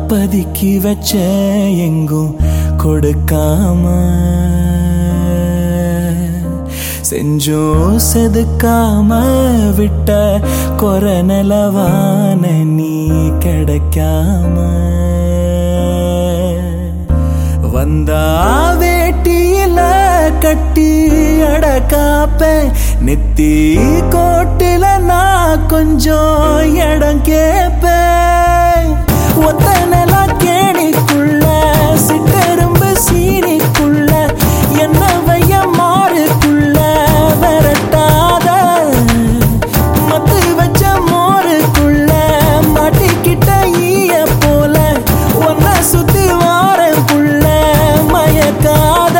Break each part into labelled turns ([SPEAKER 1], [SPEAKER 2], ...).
[SPEAKER 1] பதுக்கி வச்ச எங்கும் கொடுக்காம செஞ்சோம் செதுக்காம விட்ட கொர நிலவான நீ கிடைக்காம வந்தா வேட்டியில கட்டி அடக்காப்ப நெத்தி கோட்டில நான் கொஞ்சம் இடம் கேப்பேன் ஒத்த நில கேணிக்குள்ள சிட்டெரும்பு சீனிக்குள்ள என்ன வைய மாறுக்குள்ள விரட்டாத மத்து வச்ச மோருக்குள்ள மாட்டிக்கிட்ட ஈய போல ஒன்ன சுத்தி வாரேன் புள்ள மயக்காத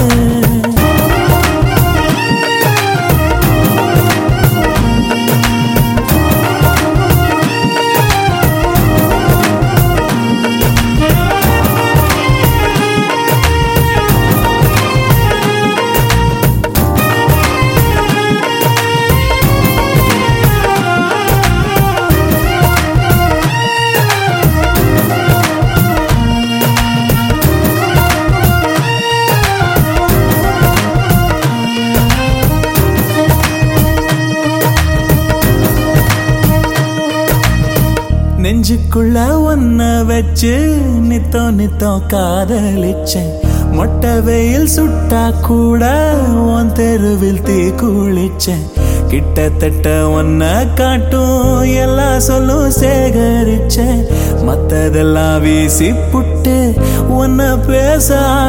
[SPEAKER 1] நெஞ்சுக்குள்ள ஒன்ன வச்சு நித்தோ நித்தோ காதலிச்சேன் மொட்டை வெயில் சுட்டா கூட உன் தெருவில் தீ குளிச்சேன் கிட்டத்தட்ட ஒன்ன காட்டும் எல்லா சொல்லும் சேகரிச்சேன் மத்ததெல்லாம் வீசி புட்டு உன்ன பேச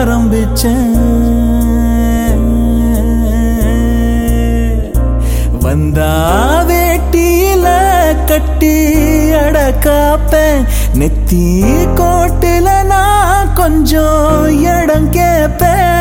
[SPEAKER 1] ஆரம்பிச்சேன் வந்தா வேட்டியில கட்டி அடக்காப்பேன் நெத்தி கோட்டில நான் கொஞ்சம் இடம் கேப்பேன்